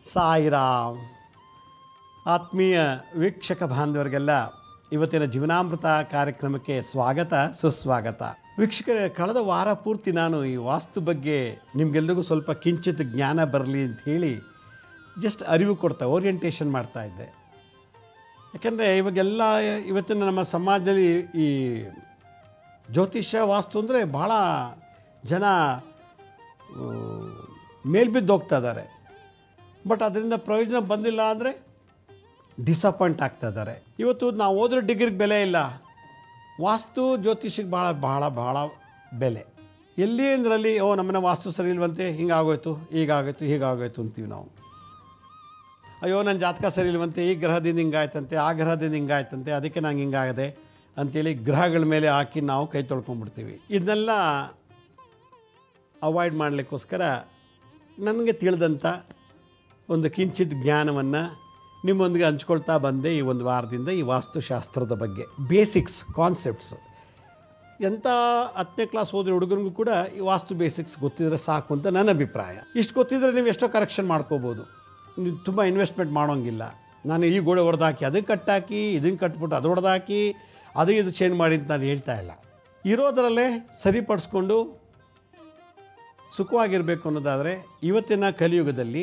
ಸಾಯಿರಾಮ್ ಆತ್ಮೀಯ ವೀಕ್ಷಕ ಬಾಂಧವರಿಗೆಲ್ಲ ಇವತ್ತಿನ ಜೀವನಾಮೃತ ಕಾರ್ಯಕ್ರಮಕ್ಕೆ ಸ್ವಾಗತ ಸುಸ್ವಾಗತ ವೀಕ್ಷಕರೇ ಕಳೆದ ವಾರ ಪೂರ್ತಿ ನಾನು ಈ ವಾಸ್ತು ಬಗ್ಗೆ ನಿಮಗೆಲ್ಲರಿಗೂ ಸ್ವಲ್ಪ ಕಿಂಚಿತ್ ಜ್ಞಾನ ಬರಲಿ ಅಂತ ಹೇಳಿ ಜಸ್ಟ್ ಅರಿವು ಕೊಡ್ತಾ ಓರಿಯೆಂಟೇಷನ್ ಮಾಡ್ತಾ ಇದ್ದೆ ಯಾಕಂದರೆ ಇವಾಗೆಲ್ಲ ಇವತ್ತಿನ ನಮ್ಮ ಸಮಾಜದಲ್ಲಿ ಈ ಜ್ಯೋತಿಷ್ಯ ವಾಸ್ತು ಅಂದರೆ ಭಾಳ ಜನ ಆ, ಮೇಲ್ಬಿದ್ದು ಹೋಗ್ತಾ ಇದ್ದಾರೆ ಬಟ್ ಅದರಿಂದ ಪ್ರಯೋಜನ ಬಂದಿಲ್ಲ ಅಂದರೆ ಡಿಸಪಾಯಿಂಟ್ ಆಗ್ತಾ ಇದ್ದಾರೆ ಇವತ್ತು ನಾವು ಓದಿರೋ ಡಿಗ್ರಿಗೆ ಬೆಲೆ ಇಲ್ಲ ವಾಸ್ತು ಜ್ಯೋತಿಷಿಗೆ ಭಾಳ ಭಾಳ ಭಾಳ ಬೆಲೆ ಎಲ್ಲಿ ಅಂದ್ರಲ್ಲಿ ಓ ನಮ್ಮನೆ ವಾಸ್ತು ಸರಿ ಇಲ್ವಂತೆ ಹಿಂಗಾಗೋಯ್ತು ಹೀಗಾಗೋಯ್ತು ಹೀಗಾಗೋಯ್ತು ಅಂತೀವಿ ನಾವು ಅಯ್ಯೋ ನನ್ನ ಜಾತಕ ಸರಿ ಇಲ್ವಂತೆ ಈ ಗ್ರಹದಿಂದ ಹಿಂಗಾಯ್ತಂತೆ ಆ ಗ್ರಹದಿಂದ ಹಿಂಗಾಯ್ತಂತೆ ಅದಕ್ಕೆ ನಂಗೆ ಹಿಂಗಾಗದೆ ಅಂತೇಳಿ ಗ್ರಹಗಳ ಮೇಲೆ ಹಾಕಿ ನಾವು ಕೈ ತೊಳ್ಕೊಂಡ್ಬಿಡ್ತೀವಿ ಇದನ್ನೆಲ್ಲ ಅವಾಯ್ಡ್ ಮಾಡಲಿಕ್ಕೋಸ್ಕರ ನನಗೆ ತಿಳಿದಂಥ ಒಂದು ಕಿಂಚಿತ್ ಜ್ಞಾನವನ್ನು ನಿಮ್ಮೊಂದಿಗೆ ಹಂಚ್ಕೊಳ್ತಾ ಬಂದೆ ಈ ಒಂದು ವಾರದಿಂದ ಈ ವಾಸ್ತುಶಾಸ್ತ್ರದ ಬಗ್ಗೆ ಬೇಸಿಕ್ಸ್ ಕಾನ್ಸೆಪ್ಟ್ಸ್ ಎಂಥ ಹತ್ತನೇ ಕ್ಲಾಸ್ ಓದಿರೋ ಹುಡುಗರಿಗೂ ಕೂಡ ಈ ವಾಸ್ತು ಬೇಸಿಕ್ಸ್ ಗೊತ್ತಿದ್ರೆ ಸಾಕು ಅಂತ ನನ್ನ ಅಭಿಪ್ರಾಯ ಇಷ್ಟು ಗೊತ್ತಿದ್ರೆ ನೀವು ಎಷ್ಟೋ ಕರೆಕ್ಷನ್ ಮಾಡ್ಕೋಬೋದು ನೀವು ತುಂಬ ಇನ್ವೆಸ್ಟ್ಮೆಂಟ್ ಮಾಡೋಂಗಿಲ್ಲ ನಾನು ಈ ಗೋಡೆ ಹೊಡೆದಾಕಿ ಅದಕ್ಕೆ ಕಟ್ಟಾಕಿ ಇದನ್ನು ಕಟ್ಬಿಟ್ಟು ಅದು ಹೊಡೆದಾಕಿ ಅದು ಇದು ಚೇಂಜ್ ಮಾಡಿ ಅಂತ ನಾನು ಹೇಳ್ತಾ ಇಲ್ಲ ಇರೋದರಲ್ಲೇ ಸರಿಪಡಿಸ್ಕೊಂಡು ಸುಖವಾಗಿರಬೇಕು ಅನ್ನೋದಾದರೆ ಇವತ್ತಿನ ಕಲಿಯುಗದಲ್ಲಿ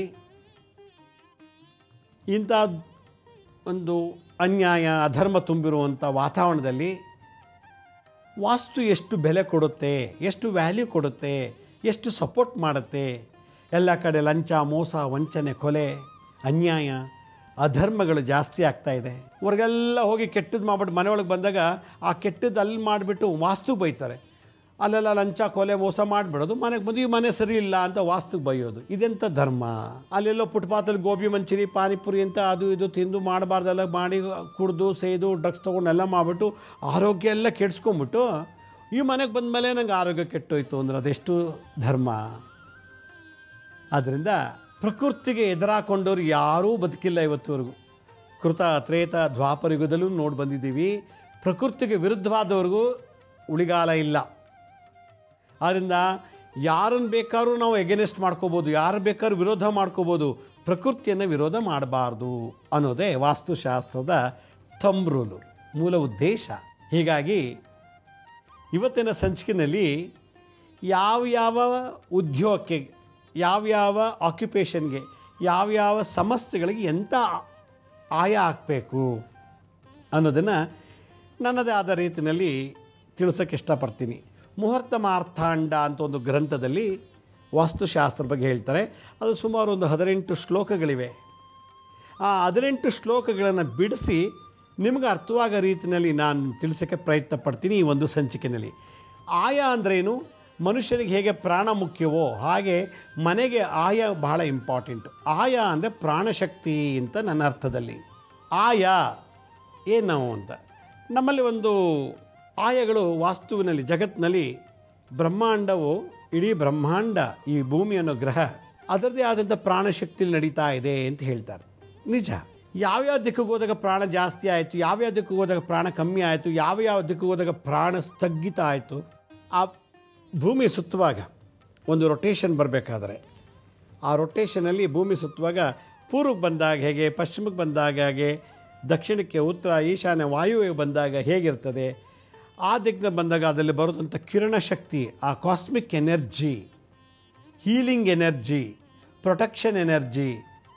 ಇಂಥ ಒಂದು ಅನ್ಯಾಯ ಅಧರ್ಮ ತುಂಬಿರುವಂಥ ವಾತಾವರಣದಲ್ಲಿ ವಾಸ್ತು ಎಷ್ಟು ಬೆಲೆ ಕೊಡುತ್ತೆ ಎಷ್ಟು ವ್ಯಾಲ್ಯೂ ಕೊಡುತ್ತೆ ಎಷ್ಟು ಸಪೋರ್ಟ್ ಮಾಡುತ್ತೆ ಎಲ್ಲ ಕಡೆ ಲಂಚ ಮೋಸ ವಂಚನೆ ಕೊಲೆ ಅನ್ಯಾಯ ಅಧರ್ಮಗಳು ಜಾಸ್ತಿ ಆಗ್ತಾ ಇದೆ ಅವ್ರಿಗೆಲ್ಲ ಹೋಗಿ ಕೆಟ್ಟದ್ದು ಮಾಡ್ಬಿಟ್ಟು ಮನೆಯೊಳಗೆ ಬಂದಾಗ ಆ ಕೆಟ್ಟದ್ದು ಅಲ್ಲಿ ಮಾಡಿಬಿಟ್ಟು ವಾಸ್ತು ಬೈತಾರೆ ಅಲ್ಲೆಲ್ಲ ಲಂಚ ಕೊಲೆ ಮೋಸ ಮಾಡಿಬಿಡೋದು ಮನೆಗೆ ಬಂದು ಈ ಮನೆ ಸರಿ ಇಲ್ಲ ಅಂತ ವಾಸ್ತುಗೆ ಬೈಯೋದು ಇದೆಂಥ ಧರ್ಮ ಅಲ್ಲೆಲ್ಲೋ ಫುಟ್ಪಾತಲ್ಲಿ ಗೋಬಿ ಮಂಚೂರಿ ಪಾನಿಪುರಿ ಅಂತ ಅದು ಇದು ತಿಂದು ಮಾಡಬಾರ್ದೆಲ್ಲ ಮಾಡಿ ಕುಡ್ದು ಸೇದು ಡ್ರಗ್ಸ್ ತೊಗೊಂಡೆಲ್ಲ ಮಾಡಿಬಿಟ್ಟು ಆರೋಗ್ಯ ಎಲ್ಲ ಕೆಡಿಸ್ಕೊಂಬಿಟ್ಟು ಈ ಮನೆಗೆ ಬಂದ ಮೇಲೆ ನಂಗೆ ಆರೋಗ್ಯ ಕೆಟ್ಟೋಯ್ತು ಅಂದ್ರೆ ಅದೆಷ್ಟು ಧರ್ಮ ಆದ್ದರಿಂದ ಪ್ರಕೃತಿಗೆ ಎದುರಾಕೊಂಡವ್ರು ಯಾರೂ ಬದುಕಿಲ್ಲ ಇವತ್ತುವರೆಗೂ ಕೃತ ತ್ರೇತ ದ್ವಾಪರ ಯುಗದಲ್ಲೂ ನೋಡಿ ಬಂದಿದ್ದೀವಿ ಪ್ರಕೃತಿಗೆ ವಿರುದ್ಧವಾದವ್ರಿಗೂ ಉಳಿಗಾಲ ಇಲ್ಲ ಆದ್ದರಿಂದ ಯಾರನ್ನು ಬೇಕಾದ್ರೂ ನಾವು ಎಗೇನೆಸ್ಟ್ ಮಾಡ್ಕೋಬೋದು ಯಾರು ಬೇಕಾದ್ರೂ ವಿರೋಧ ಮಾಡ್ಕೋಬೋದು ಪ್ರಕೃತಿಯನ್ನು ವಿರೋಧ ಮಾಡಬಾರ್ದು ಅನ್ನೋದೇ ವಾಸ್ತುಶಾಸ್ತ್ರದ ಥಂಬ್ ರೂಲು ಮೂಲ ಉದ್ದೇಶ ಹೀಗಾಗಿ ಇವತ್ತಿನ ಸಂಚಿಕೆಯಲ್ಲಿ ಯಾವ್ಯಾವ ಉದ್ಯೋಗಕ್ಕೆ ಯಾವ್ಯಾವ ಆಕ್ಯುಪೇಷನ್ಗೆ ಯಾವ್ಯಾವ ಸಮಸ್ಯೆಗಳಿಗೆ ಎಂಥ ಆಯ ಹಾಕಬೇಕು ಅನ್ನೋದನ್ನು ನನ್ನದೇ ಆದ ರೀತಿಯಲ್ಲಿ ತಿಳಿಸೋಕ್ಕೆ ಇಷ್ಟಪಡ್ತೀನಿ ಮುಹೂರ್ತ ಮಾರ್ಥಾಂಡ ಅಂತ ಒಂದು ಗ್ರಂಥದಲ್ಲಿ ವಾಸ್ತುಶಾಸ್ತ್ರ ಬಗ್ಗೆ ಹೇಳ್ತಾರೆ ಅದು ಸುಮಾರು ಒಂದು ಹದಿನೆಂಟು ಶ್ಲೋಕಗಳಿವೆ ಆ ಹದಿನೆಂಟು ಶ್ಲೋಕಗಳನ್ನು ಬಿಡಿಸಿ ನಿಮಗೆ ಅರ್ಥವಾಗೋ ರೀತಿಯಲ್ಲಿ ನಾನು ತಿಳಿಸೋಕ್ಕೆ ಪ್ರಯತ್ನ ಪಡ್ತೀನಿ ಈ ಒಂದು ಸಂಚಿಕೆಯಲ್ಲಿ ಆಯ ಅಂದ್ರೇನು ಮನುಷ್ಯನಿಗೆ ಹೇಗೆ ಪ್ರಾಣ ಮುಖ್ಯವೋ ಹಾಗೆ ಮನೆಗೆ ಆಯ ಬಹಳ ಇಂಪಾರ್ಟೆಂಟು ಆಯ ಅಂದರೆ ಪ್ರಾಣಶಕ್ತಿ ಅಂತ ನನ್ನ ಅರ್ಥದಲ್ಲಿ ಆಯ ಏನು ಅಂತ ನಮ್ಮಲ್ಲಿ ಒಂದು ಆಯಗಳು ವಾಸ್ತುವಿನಲ್ಲಿ ಜಗತ್ತಿನಲ್ಲಿ ಬ್ರಹ್ಮಾಂಡವು ಇಡೀ ಬ್ರಹ್ಮಾಂಡ ಈ ಭೂಮಿ ಅನ್ನೋ ಗ್ರಹ ಅದರದೇ ಆದಂಥ ಪ್ರಾಣಶಕ್ತಿಲಿ ನಡೀತಾ ಇದೆ ಅಂತ ಹೇಳ್ತಾರೆ ನಿಜ ಯಾವ್ಯಾವ ದಿಕ್ಕಿಗೆ ಹೋದಾಗ ಪ್ರಾಣ ಜಾಸ್ತಿ ಆಯಿತು ಯಾವ್ಯಾವ ದಿಕ್ಕಿಗೆ ಹೋದಾಗ ಪ್ರಾಣ ಕಮ್ಮಿ ಆಯಿತು ಯಾವ ಯಾವ ದಿಕ್ಕಿಗೆ ಹೋದಾಗ ಪ್ರಾಣ ಸ್ಥಗಿತ ಆಯಿತು ಆ ಭೂಮಿ ಸುತ್ತುವಾಗ ಒಂದು ರೊಟೇಷನ್ ಬರಬೇಕಾದ್ರೆ ಆ ರೊಟೇಷನಲ್ಲಿ ಭೂಮಿ ಸುತ್ತುವಾಗ ಪೂರ್ವಕ್ಕೆ ಬಂದಾಗ ಹೇಗೆ ಪಶ್ಚಿಮಕ್ಕೆ ಬಂದಾಗ ಹೇಗೆ ದಕ್ಷಿಣಕ್ಕೆ ಉತ್ತರ ಈಶಾನ್ಯ ವಾಯುವಿಗೆ ಬಂದಾಗ ಹೇಗಿರ್ತದೆ ಆ ದಿಕ್ಕಿನ ಬಂದಾಗ ಅದರಲ್ಲಿ ಬರುವಂಥ ಕಿರಣ ಶಕ್ತಿ ಆ cosmic energy healing energy protection energy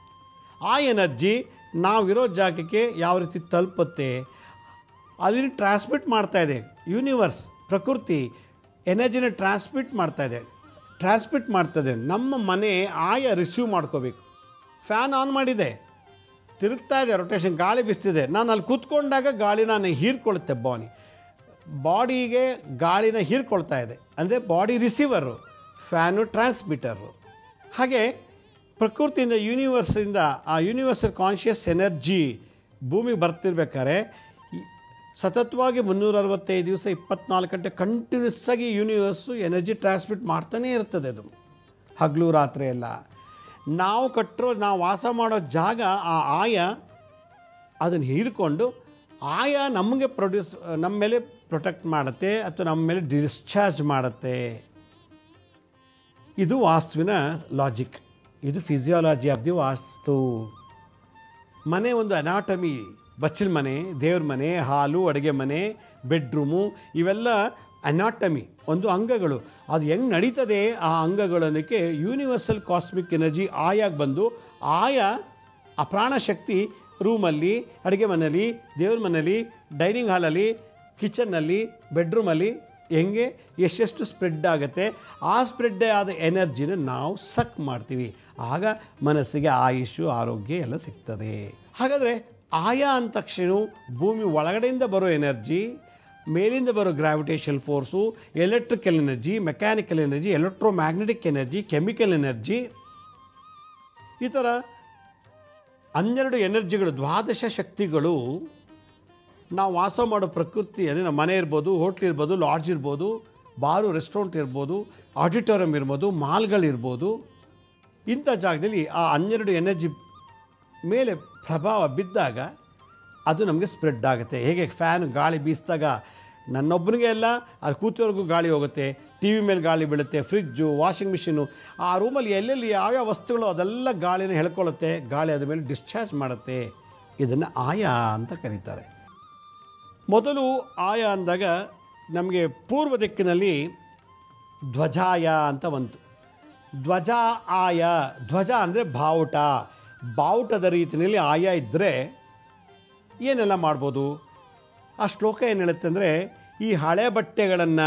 ಆ ಎನರ್ಜಿ ನಾವಿರೋ ಜಾಗಕ್ಕೆ ಯಾವ ರೀತಿ ತಲುಪುತ್ತೆ ಅದನ್ನು ಟ್ರಾನ್ಸ್ಮಿಟ್ ಮಾಡ್ತಾ ಇದೆ ಯೂನಿವರ್ಸ್ ಪ್ರಕೃತಿ ಎನರ್ಜಿನ ಟ್ರಾನ್ಸ್ಮಿಟ್ ಮಾಡ್ತಾ ಇದೆ ಟ್ರಾನ್ಸ್ಮಿಟ್ ಮಾಡ್ತದೆ ನಮ್ಮ ಮನೆ ಆಯ ರಿಸೀವ್ ಮಾಡ್ಕೋಬೇಕು ಫ್ಯಾನ್ ಆನ್ ಮಾಡಿದೆ ತಿರುಗ್ತಾ ಇದೆ ರೊಟೇಷನ್ ಗಾಳಿ ಬಿಸ್ತಿದೆ ನಾನು ಅಲ್ಲಿ ಕೂತ್ಕೊಂಡಾಗ ಗಾಳಿ ನಾನು ಹೀರ್ಕೊಳುತ್ತೆ ಬಾಡಿ ಬಾಡಿಗೆ ಗಾಳಿನ ಹೀರ್ಕೊಳ್ತಾ ಇದೆ ಅಂದರೆ ಬಾಡಿ ರಿಸೀವರು ಫ್ಯಾನು ಟ್ರಾನ್ಸ್ಮಿಟರು ಹಾಗೆ ಪ್ರಕೃತಿಯಿಂದ ಯೂನಿವರ್ಸಿಂದ ಆ ಯೂನಿವರ್ಸಲ್ ಕಾನ್ಷಿಯಸ್ ಎನರ್ಜಿ ಭೂಮಿಗೆ ಬರ್ತಿರ್ಬೇಕಾದ್ರೆ ಈ- ಸತತವಾಗಿ ಮುನ್ನೂರ ಅರವತ್ತೈದು ದಿವಸ ಇಪ್ಪತ್ನಾಲ್ಕು ಗಂಟೆ ಕಂಟಿನ್ಯೂಸ್ ಆಗಿ ಯೂನಿವರ್ಸು ಎನರ್ಜಿ ಟ್ರಾನ್ಸ್ಮಿಟ್ ಮಾಡ್ತಾನೇ ಇರ್ತದೆ ಅದು ಹಗಲು ರಾತ್ರಿ ಎಲ್ಲ ನಾವು ಕಟ್ಟಿರೋ ನಾವು ವಾಸ ಮಾಡೋ ಜಾಗ ಆ ಆಯ ಅದನ್ನು ಹೀರ್ಕೊಂಡು ಆಯ ನಮಗೆ ಪ್ರೊಡ್ಯೂಸ್ ನಮ್ಮ ಮೇಲೆ ಪ್ರೊಟೆಕ್ಟ್ ಮಾಡುತ್ತೆ ಅಥವಾ ನಮ್ಮ ಮೇಲೆ ಡಿಸ್ಚಾರ್ಜ್ ಮಾಡುತ್ತೆ ಇದು ವಾಸ್ತುವಿನ ಲಾಜಿಕ್ ಇದು ಫಿಸಿಯಾಲಜಿ ಆಫ್ ದಿ ವಾಸ್ತು ಮನೆ ಒಂದು ಅನಾಟಮಿ ಬಚ್ಚಲ ಮನೆ ದೇವ್ರ ಮನೆ ಹಾಲು ಅಡುಗೆ ಮನೆ ಬೆಡ್ರೂಮು ಇವೆಲ್ಲ ಅನಾಟಮಿ ಒಂದು ಅಂಗಗಳು ಅದು ಹೆಂಗೆ ನಡೀತದೆ ಆ ಅಂಗಗಳನ್ನಕ್ಕೆ ಯೂನಿವರ್ಸಲ್ ಕಾಸ್ಮಿಕ್ ಎನರ್ಜಿ ಆಯಾಗಿ ಬಂದು ಆಯಾ ಆ ಪ್ರಾಣಶಕ್ತಿ ರೂಮಲ್ಲಿ ಅಡುಗೆ ಮನೆಯಲ್ಲಿ ದೇವ್ರ ಮನೆಯಲ್ಲಿ ಡೈನಿಂಗ್ ಹಾಲಲ್ಲಿ ಕಿಚನ್ನಲ್ಲಿ ಬೆಡ್ರೂಮಲ್ಲಿ ಹೆಂಗೆ ಎಷ್ಟೆಷ್ಟು ಸ್ಪ್ರೆಡ್ ಆಗುತ್ತೆ ಆ ಸ್ಪ್ರೆಡ್ ಆದ ಎನರ್ಜಿನ ನಾವು ಸಕ್ ಮಾಡ್ತೀವಿ ಆಗ ಮನಸ್ಸಿಗೆ ಆಯುಷು ಆರೋಗ್ಯ ಎಲ್ಲ ಸಿಗ್ತದೆ ಹಾಗಾದರೆ ಆಯಾ ಅಂದ ತಕ್ಷಣ ಭೂಮಿ ಒಳಗಡೆಯಿಂದ ಬರೋ ಎನರ್ಜಿ ಮೇಲಿಂದ ಬರೋ gravitation force electrical energy mechanical energy electromagnetic energy chemical energy ಈ ಥರ ಹನ್ನೆರಡು ಎನರ್ಜಿಗಳು ದ್ವಾದಶ ಶಕ್ತಿಗಳು ನಾವು ವಾಸ ಮಾಡೋ ಪ್ರಕೃತಿ ಅಂದರೆ ನಮ್ಮ ಮನೆ ಇರ್ಬೋದು ಹೋಟ್ಲ್ ಇರ್ಬೋದು ಲಾಡ್ಜ್ ಇರ್ಬೋದು ಬಾರು ರೆಸ್ಟೋರೆಂಟ್ ಇರ್ಬೋದು ಆಡಿಟೋರಿಯಂ ಇರ್ಬೋದು ಮಾಲ್ಗಳಿರ್ಬೋದು ಇಂಥ ಜಾಗದಲ್ಲಿ ಆ ಹನ್ನೆರಡು ಎನರ್ಜಿ ಮೇಲೆ ಪ್ರಭಾವ ಬಿದ್ದಾಗ ಅದು ನಮಗೆ ಸ್ಪ್ರೆಡ್ ಆಗುತ್ತೆ ಹೇಗೆ ಫ್ಯಾನ್ ಗಾಳಿ ಬೀಸಿದಾಗ ನನ್ನೊಬ್ಬನಿಗೆ ಎಲ್ಲ ಅಲ್ಲಿ ಕೂತವ್ರಿಗೂ ಗಾಳಿ ಹೋಗುತ್ತೆ ಟಿ ವಿ ಮೇಲೆ ಗಾಳಿ ಬೀಳುತ್ತೆ ಫ್ರಿಜ್ಜು ವಾಷಿಂಗ್ ಮಿಷಿನು ಆ ರೂಮಲ್ಲಿ ಎಲ್ಲೆಲ್ಲಿ ಯಾವ್ಯಾವ ವಸ್ತುಗಳು ಅದೆಲ್ಲ ಗಾಳಿನ ಹೇಳ್ಕೊಳ್ಳುತ್ತೆ ಗಾಳಿ ಅದ ಮೇಲೆ ಡಿಸ್ಚಾರ್ಜ್ ಮಾಡುತ್ತೆ ಇದನ್ನು ಆಯಾ ಅಂತ ಕರೀತಾರೆ ಮೊದಲು ಆಯ ಅಂದಾಗ ನಮಗೆ ಪೂರ್ವ ದಿಕ್ಕಿನಲ್ಲಿ ಧ್ವಜಾಯ ಅಂತ ಬಂತು ಧ್ವಜ ಆಯ ಧ್ವಜ ಅಂದರೆ ಬಾವುಟ ಬಾವುಟದ ರೀತಿಯಲ್ಲಿ ಆಯ ಇದ್ದರೆ ಏನೆಲ್ಲ ಮಾಡ್ಬೋದು ಆ ಶ್ಲೋಕ ಏನು ಹೇಳುತ್ತೆ ಅಂದರೆ ಈ ಹಳೆ ಬಟ್ಟೆಗಳನ್ನು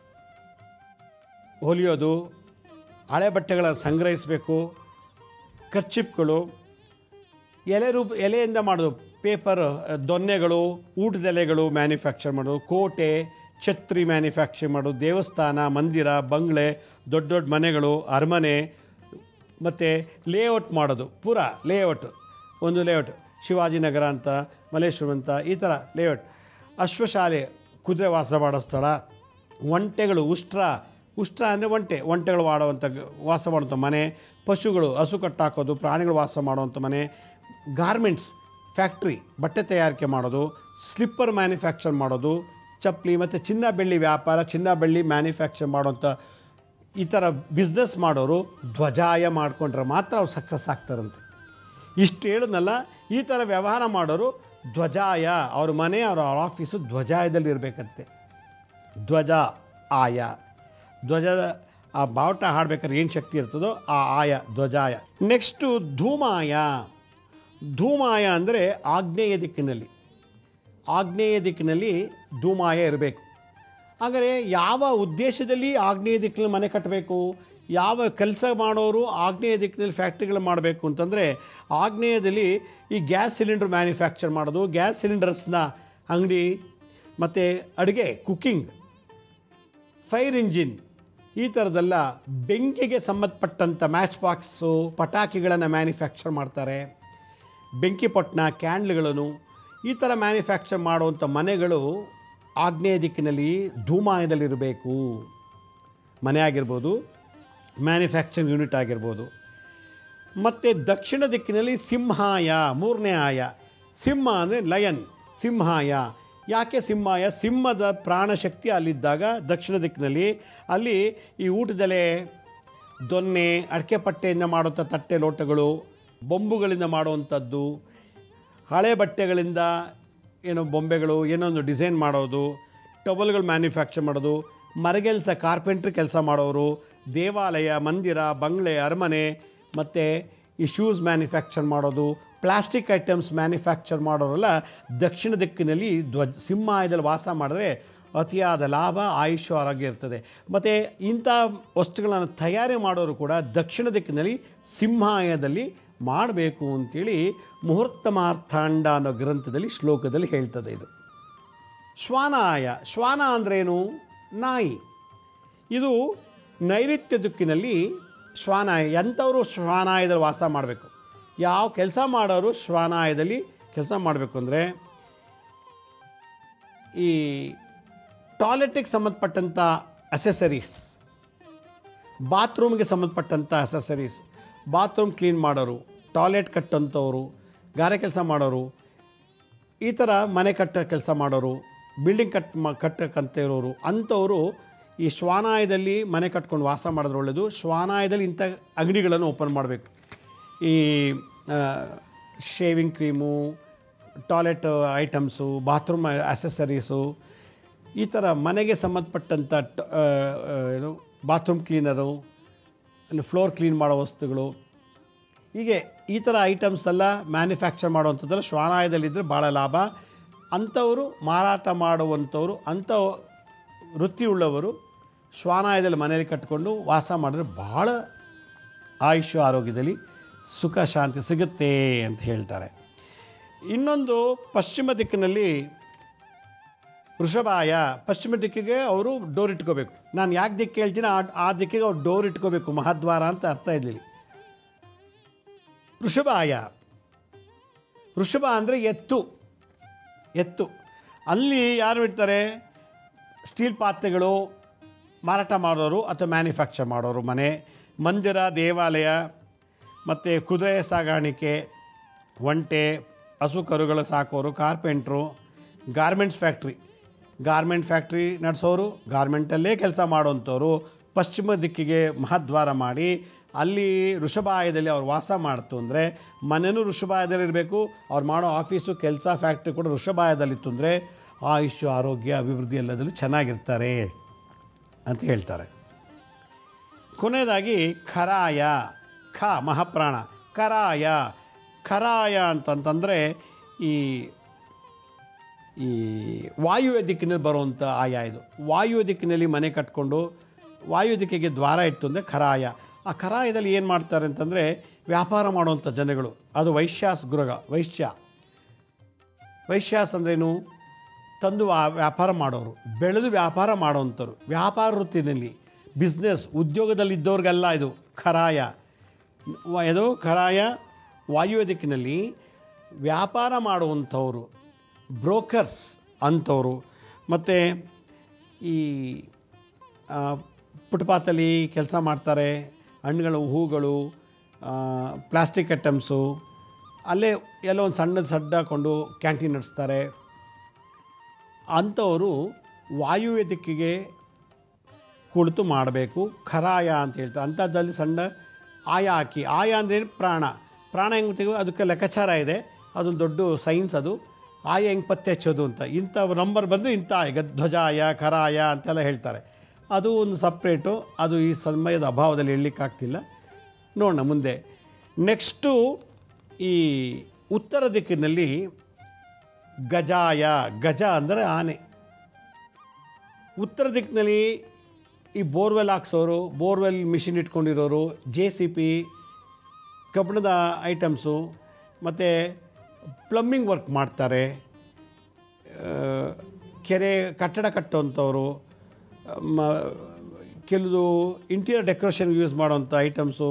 ಹೊಲಿಯೋದು ಹಳೆ ಬಟ್ಟೆಗಳನ್ನು ಸಂಗ್ರಹಿಸಬೇಕು ಖರ್ಚಿಪ್ಗಳು ಎಲೆ ರೂಪ ಎಲೆಯಿಂದ ಮಾಡೋದು ಪೇಪರ್ ದೊನ್ನೆಗಳು ಊಟದ ಎಲೆಗಳು ಮ್ಯಾನುಫ್ಯಾಕ್ಚರ್ ಮಾಡೋದು ಕೋಟೆ ಛತ್ರಿ ಮ್ಯಾನುಫ್ಯಾಕ್ಚರ್ ಮಾಡೋದು ದೇವಸ್ಥಾನ ಮಂದಿರ ಬಂಗ್ಲೆ ದೊಡ್ಡ ದೊಡ್ಡ ಮನೆಗಳು ಅರಮನೆ ಮತ್ತು ಲೇಔಟ್ ಮಾಡೋದು ಪೂರ ಲೇಔಟ್ ಒಂದು ಲೇಔಟ್ ಶಿವಾಜಿನಗರ ಅಂತ ಮಲ್ಲೇಶ್ವರಂ ಅಂತ ಈ ಥರ ಲೇಔಟ್ ಅಶ್ವಶಾಲೆ ಕುದುರೆ ವಾಸ ಮಾಡೋ ಸ್ಥಳ ಒಂಟೆಗಳು ಉಷ್ಟ್ರ ಉಷ್ಟ್ರ ಅಂದರೆ ಒಂಟೆ ಒಂಟೆಗಳು ಮಾಡುವಂಥ ಗ- ವಾಸ ಮಾಡುವಂಥ ಮನೆ ಪಶುಗಳು ಹಸು ಕಟ್ಟಾಕೋದು ಪ್ರಾಣಿಗಳು ವಾಸ ಮಾಡುವಂಥ ಮನೆ ಗಾರ್ಮೆಂಟ್ಸ್ ಫ್ಯಾಕ್ಟ್ರಿ ಬಟ್ಟೆ ತಯಾರಿಕೆ ಮಾಡೋದು ಸ್ಲಿಪ್ಪರ್ ಮ್ಯಾನುಫ್ಯಾಕ್ಚರ್ ಮಾಡೋದು ಚಪ್ಪಲಿ ಮತ್ತು ಚಿನ್ನ ಬೆಳ್ಳಿ ವ್ಯಾಪಾರ ಚಿನ್ನ ಬೆಳ್ಳಿ ಮ್ಯಾನುಫ್ಯಾಕ್ಚರ್ ಮಾಡುವಂಥ ಈ ಥರ ಬಿಸ್ನೆಸ್ ಮಾಡೋರು ಧ್ವಜಾಯ ಮಾಡಿಕೊಂಡ್ರೆ ಮಾತ್ರ ಅವ್ರು ಸಕ್ಸಸ್ ಆಗ್ತಾರಂತೆ ಇಷ್ಟು ಹೇಳಿದ್ನಲ್ಲ ಈ ಥರ ವ್ಯವಹಾರ ಮಾಡೋರು ಧ್ವಜಾಯ ಅವ್ರ ಮನೆ ಅವ್ರ ಆಫೀಸು ಧ್ವಜಾಯದಲ್ಲಿ ಇರಬೇಕಂತೆ ಧ್ವಜ ಆಯ ಧ್ವಜದ ಆ ಬಾವುಟ ಹಾಡ್ಬೇಕಾದ್ರೆ ಏನು ಶಕ್ತಿ ಇರ್ತದೋ ಆ ಆಯ ಧ್ವಜಾಯ ನೆಕ್ಸ್ಟು ಧೂಮಾಯ ಧೂಮಾಯ ಅಂದರೆ ಆಗ್ನೇಯ ದಿಕ್ಕಿನಲ್ಲಿ ಆಗ್ನೇಯ ದಿಕ್ಕಿನಲ್ಲಿ ಧೂಮಾಯ ಇರಬೇಕು ಹಾಗಾದರೆ ಯಾವ ಉದ್ದೇಶದಲ್ಲಿ ಆಗ್ನೇಯ ದಿಕ್ಕಿನಲ್ಲಿ ಮನೆ ಕಟ್ಟಬೇಕು ಯಾವ ಕೆಲಸ ಮಾಡೋರು ಆಗ್ನೇಯ ದಿಕ್ಕಿನಲ್ಲಿ ಫ್ಯಾಕ್ಟ್ರಿಗಳು ಮಾಡಬೇಕು ಅಂತಂದರೆ ಆಗ್ನೇಯದಲ್ಲಿ ಈ ಗ್ಯಾಸ್ ಸಿಲಿಂಡರ್ ಮ್ಯಾನುಫ್ಯಾಕ್ಚರ್ ಮಾಡೋದು ಗ್ಯಾಸ್ ಸಿಲಿಂಡರ್ಸ್ನ ಅಂಗಡಿ ಮತ್ತು ಅಡುಗೆ ಕುಕ್ಕಿಂಗ್ ಫೈರ್ ಇಂಜಿನ್ ಈ ಥರದ್ದೆಲ್ಲ ಬೆಂಕಿಗೆ ಸಂಬಂಧಪಟ್ಟಂಥ ಮ್ಯಾಚ್ ಬಾಕ್ಸು ಪಟಾಕಿಗಳನ್ನು ಮ್ಯಾನುಫ್ಯಾಕ್ಚರ್ ಮಾಡ್ತಾರೆ ಬೆಂಕಿ ಪೊಟ್ಟಣ ಕ್ಯಾಂಡ್ಲ್ಗಳನ್ನು ಈ ಥರ ಮ್ಯಾನುಫ್ಯಾಕ್ಚರ್ ಮಾಡುವಂಥ ಮನೆಗಳು ಆಗ್ನೇಯ ದಿಕ್ಕಿನಲ್ಲಿ ಧೂಮಾಯದಲ್ಲಿರಬೇಕು ಮನೆ ಆಗಿರ್ಬೋದು ಮ್ಯಾನುಫ್ಯಾಕ್ಚರಿಂಗ್ ಯೂನಿಟ್ ಆಗಿರ್ಬೋದು ಮತ್ತು ದಕ್ಷಿಣ ದಿಕ್ಕಿನಲ್ಲಿ ಸಿಂಹಾಯ ಮೂರನೇ ಆಯ ಸಿಂಹ ಅಂದರೆ ಲಯನ್ ಸಿಂಹಾಯ ಯಾಕೆ ಸಿಂಹಾಯ ಸಿಂಹದ ಪ್ರಾಣಶಕ್ತಿ ಅಲ್ಲಿದ್ದಾಗ ದಕ್ಷಿಣ ದಿಕ್ಕಿನಲ್ಲಿ ಅಲ್ಲಿ ಈ ಊಟದೆಲೆ ದೊನ್ನೆ ಅಡಿಕೆ ಪಟ್ಟೆಯಿಂದ ಮಾಡುವಂಥ ತಟ್ಟೆ ಲೋಟಗಳು ಬೊಂಬುಗಳಿಂದ ಮಾಡುವಂಥದ್ದು ಹಳೆ ಬಟ್ಟೆಗಳಿಂದ ಏನೋ ಬೊಂಬೆಗಳು ಏನೋ ಒಂದು ಡಿಸೈನ್ ಮಾಡೋದು ಟವಲ್ಗಳು ಮ್ಯಾನುಫ್ಯಾಕ್ಚರ್ ಮಾಡೋದು ಮರಗೆಲ್ಸ ಕಾರ್ಪೆಂಟ್ರಿ ಕೆಲಸ ಮಾಡೋರು ದೇವಾಲಯ ಮಂದಿರ ಬಂಗ್ಲೆ ಅರಮನೆ ಮತ್ತು ಈ ಶೂಸ್ ಮ್ಯಾನುಫ್ಯಾಕ್ಚರ್ ಮಾಡೋದು ಪ್ಲಾಸ್ಟಿಕ್ ಐಟಮ್ಸ್ ಮ್ಯಾನುಫ್ಯಾಕ್ಚರ್ ಮಾಡೋರೆಲ್ಲ ದಕ್ಷಿಣ ದಿಕ್ಕಿನಲ್ಲಿ ಧ್ವಜ ಸಿಂಹಾಯದಲ್ಲಿ ವಾಸ ಮಾಡಿದ್ರೆ ಅತಿಯಾದ ಲಾಭ ಆಯುಷ್ಯ ಆರೋಗ್ಯ ಇರ್ತದೆ ಮತ್ತು ಇಂಥ ವಸ್ತುಗಳನ್ನು ತಯಾರಿ ಮಾಡೋರು ಕೂಡ ದಕ್ಷಿಣ ದಿಕ್ಕಿನಲ್ಲಿ ಸಿಂಹಾಯದಲ್ಲಿ ಮಾಡಬೇಕು ಅಂತೇಳಿ ಮುಹೂರ್ತ ಮಾರ್ಥಾಂಡ ಅನ್ನೋ ಗ್ರಂಥದಲ್ಲಿ ಶ್ಲೋಕದಲ್ಲಿ ಹೇಳ್ತದೆ ಇದು ಶ್ವಾನಾಯ ಶ್ವಾನ ಅಂದ್ರೇನು ನಾಯಿ ಇದು ನೈಋತ್ಯ ದಿಕ್ಕಿನಲ್ಲಿ ಶ್ವಾನಾಯ ಎಂಥವರು ಶ್ವಾನಾಯದಲ್ಲಿ ವಾಸ ಮಾಡಬೇಕು ಯಾವ ಕೆಲಸ ಮಾಡೋರು ಶ್ವಾನಾಯದಲ್ಲಿ ಕೆಲಸ ಮಾಡಬೇಕು ಅಂದರೆ ಈ ಟಾಯ್ಲೆಟಿಗೆ ಸಂಬಂಧಪಟ್ಟಂಥ ಅಸೆಸರೀಸ್ ಬಾತ್ರೂಮ್ಗೆ ಸಂಬಂಧಪಟ್ಟಂಥ ಅಸೆಸರೀಸ್ ಬಾತ್ರೂಮ್ ಕ್ಲೀನ್ ಮಾಡೋರು ಟಾಯ್ಲೆಟ್ ಕಟ್ಟಂಥವ್ರು ಗಾರೆ ಕೆಲಸ ಮಾಡೋರು ಈ ಥರ ಮನೆ ಕಟ್ಟೋ ಕೆಲಸ ಮಾಡೋರು ಬಿಲ್ಡಿಂಗ್ ಕಟ್ ಮ ಕಟ್ಟಕ್ಕಂತ ಇರೋರು ಅಂಥವರು ಈ ಶ್ವಾನಾಯದಲ್ಲಿ ಮನೆ ಕಟ್ಕೊಂಡು ವಾಸ ಮಾಡಿದ್ರೆ ಒಳ್ಳೆಯದು ಶ್ವಾನಾಯದಲ್ಲಿ ಇಂಥ ಅಂಗಡಿಗಳನ್ನು ಓಪನ್ ಮಾಡಬೇಕು ಈ shaving cream toilet items bathroom accessories ಈ ಥರ ಮನೆಗೆ ಸಂಬಂಧಪಟ್ಟಂಥ ಟ- ಆ, ಆ, ಏನು ಬಾತ್ರೂಮ್ ಕ್ಲೀನರು ಫ್ಲೋರ್ ಕ್ಲೀನ್ ಮಾಡೋ ವಸ್ತುಗಳು ಹೀಗೆ ಈ ಥರ ಐಟಮ್ಸ್ ಎಲ್ಲ ಮ್ಯಾನುಫ್ಯಾಕ್ಚರ್ ಮಾಡುವಂಥದ್ದೆಲ್ಲ ಶ್ವಾನಾಯದಲ್ಲಿದ್ದರೆ ಭಾಳ ಲಾಭ ಅಂಥವರು ಮಾರಾಟ ಮಾಡುವಂಥವರು ಅಂಥ ವೃತ್ತಿ ಉಳ್ಳವರು ಶ್ವಾನಾಯದಲ್ಲಿ ಮನೆಯಲ್ಲಿ ಕಟ್ಟಿಕೊಂಡು ವಾಸ ಮಾಡಿದ್ರೆ ಭಾಳ ಆಯುಷ್ಯ ಆರೋಗ್ಯದಲ್ಲಿ ಸುಖ ಶಾಂತಿ ಸಿಗುತ್ತೆ ಅಂತ ಹೇಳ್ತಾರೆ ಇನ್ನೊಂದು ಪಶ್ಚಿಮ ದಿಕ್ಕಿನಲ್ಲಿ ವೃಷಭಾಯ ಪಶ್ಚಿಮ ದಿಕ್ಕಿಗೆ ಅವರು ಡೋರ್ ಇಟ್ಕೋಬೇಕು ನಾನು ಯಾಕೆ ದಿಕ್ಕು ಹೇಳ್ತೀನಿ ಆ ಆ ದಿಕ್ಕಿಗೆ ಅವ್ರು ಡೋರ್ ಇಟ್ಕೋಬೇಕು ಮಹಾದ್ವಾರ ಅಂತ ಅರ್ಥ ಇರಲಿಲ್ಲ ವೃಷಭಾಯ ವೃಷಭ ಅಂದರೆ ಎತ್ತು ಎತ್ತು ಅಲ್ಲಿ ಯಾರು ಇಡ್ತಾರೆ ಸ್ಟೀಲ್ ಪಾತ್ರೆಗಳು ಮಾರಾಟ ಮಾಡೋರು ಅಥವಾ ಮ್ಯಾನುಫ್ಯಾಕ್ಚರ್ ಮಾಡೋರು ಮನೆ ಮಂದಿರ ದೇವಾಲಯ ಮತ್ತು ಕುದುರೆ ಸಾಗಾಣಿಕೆ ಒಂಟೆ ಹಸು ಕರುಗಳು ಸಾಕೋರು carpenters garments factory garment factory ನಡೆಸೋರು ಗಾರ್ಮೆಂಟಲ್ಲೇ ಕೆಲಸ ಮಾಡೋವಂಥವ್ರು ಪಶ್ಚಿಮ ದಿಕ್ಕಿಗೆ ಮಹದ್ವಾರ ಮಾಡಿ ಅಲ್ಲಿ ಋಷಭಾಯದಲ್ಲಿ ಅವ್ರು ವಾಸ ಮಾಡ್ತು ಅಂದರೆ ಮನೆಯೂ ಋಷಭಾಯದಲ್ಲಿರಬೇಕು ಅವ್ರು ಮಾಡೋ ಆಫೀಸು ಕೆಲಸ ಫ್ಯಾಕ್ಟ್ರಿ ಕೂಡ ಋಷಭಾಯದಲ್ಲಿತ್ತು ಅಂದರೆ ಆಯುಷ್ಯ ಆರೋಗ್ಯ ಅಭಿವೃದ್ಧಿ ಎಲ್ಲದಲ್ಲೂ ಚೆನ್ನಾಗಿರ್ತಾರೆ ಅಂತ ಹೇಳ್ತಾರೆ ಕೊನೆಯದಾಗಿ ಖರಾಯ ಖ ಮಹಾಪ್ರಾಣ ಕರಾಯ ಖರಾಯ ಅಂತಂತಂದರೆ ಈ ಈ ವಾಯುವ್ಯ ದಿಕ್ಕಿನಲ್ಲಿ ಬರುವಂಥ ಆಯ ಇದು ವಾಯುವ್ಯ ದಿಕ್ಕಿನಲ್ಲಿ ಮನೆ ಕಟ್ಕೊಂಡು ವಾಯು ದಿಕ್ಕಿಗೆ ದ್ವಾರ ಇಟ್ಟು ಅಂದರೆ ಖರಾಯ ಆ ಖರಾಯದಲ್ಲಿ ಏನು ಮಾಡ್ತಾರೆ ಅಂತಂದರೆ ವ್ಯಾಪಾರ ಮಾಡುವಂಥ ಜನಗಳು ಅದು ವೈಶ್ಯಾಸ್ ಗೃಹ ವೈಶ್ಯ ವೈಶ್ಯಾಸ್ ಅಂದ್ರೇನು ತಂದು ವ್ಯಾ- ವ್ಯಾಪಾರ ಮಾಡೋರು ಬೆಳೆದು ವ್ಯಾಪಾರ ಮಾಡೋವಂಥವ್ರು ವ್ಯಾಪಾರ ವೃತ್ತಿನಲ್ಲಿ ಬಿಸ್ನೆಸ್ ಉದ್ಯೋಗದಲ್ಲಿದ್ದವ್ರಿಗೆಲ್ಲ ಇದು ಖರಾಯ ವ- ಇದು ಖರಾಯ ವಾಯುವ್ಯ ದಿಕ್ಕಿನಲ್ಲಿ ವ್ಯಾಪಾರ ಮಾಡುವಂಥವ್ರು ಬ್ರೋಕರ್ಸ್ ಅಂಥವ್ರು ಮತ್ತು ಈ ಆ, ಫುಟ್ಪಾತಲ್ಲಿ ಕೆಲಸ ಮಾಡ್ತಾರೆ ಹಣ್ಣುಗಳು ಹೂಗಳು ಪ್ಲಾಸ್ಟಿಕ್ ಐಟಮ್ಸು ಅಲ್ಲೇ ಎಲ್ಲೋ ಒಂದು ಸಣ್ಣದು ಸಡ್ಡ ಹಾಕ್ಕೊಂಡು ಕ್ಯಾಂಟೀನ್ ನಡೆಸ್ತಾರೆ ಅಂಥವರು ವಾಯುವ್ಯ ದಿಕ್ಕಿಗೆ ಕುಳಿತು ಮಾಡಬೇಕು ಖರಾಯ ಅಂತ ಹೇಳ್ತಾರೆ ಅಂಥದ್ದಲ್ಲಿ ಸಣ್ಣ ಆಯ ಹಾಕಿ ಆಯ ಅಂದರೆ ಪ್ರಾಣ ಪ್ರಾಣ ಹೆಂಗೆ ತೆಗೆದು ಅದಕ್ಕೆ ಲೆಕ್ಕಾಚಾರ ಇದೆ ಅದೊಂದು ದೊಡ್ಡ ಸೈನ್ಸ್ ಅದು ಆಯ ಹೆಂಗೆ ಪತ್ತೆ ಹಚ್ಚೋದು ಅಂತ ಇಂಥ ನಂಬರ್ ಬಂದರೆ ಇಂಥ ಆಯ ಗಧ್ವಜಾಯ ಖರಾಯ ಅಂತೆಲ್ಲ ಹೇಳ್ತಾರೆ ಅದು ಒಂದು ಸಪ್ರೇಟು ಅದು ಈ ಸಮಯದ ಅಭಾವದಲ್ಲಿ ಹೇಳಲಿಕ್ಕಾಗ್ತಿಲ್ಲ ನೋಡೋಣ ಮುಂದೆ ನೆಕ್ಸ್ಟು ಈ ಉತ್ತರ ದಿಕ್ಕಿನಲ್ಲಿ ಗಜಾಯ ಗಜ ಅಂದರೆ ಆನೆ ಉತ್ತರ ದಿಕ್ಕಿನಲ್ಲಿ ಈ ಬೋರ್ವೆಲ್ ಹಾಕ್ಸೋರು ಬೋರ್ವೆಲ್ ಮಿಷಿನ್ ಇಟ್ಕೊಂಡಿರೋರು ಜೆ ಸಿ ಪಿ ಕಬ್ಬಿಣದ ಐಟಮ್ಸು ಮತ್ತು ಪ್ಲಂಬಿಂಗ್ ವರ್ಕ್ ಮಾಡ್ತಾರೆ ಆ, ಕೆರೆ ಕಟ್ಟಡ ಕಟ್ಟುವಂಥವ್ರು ಮ ಕೆಲವು ಇಂಟೀರಿಯರ್ ಡೆಕೋರೇಷನ್ಗೆ ಯೂಸ್ ಮಾಡೋವಂಥ ಐಟಮ್ಸು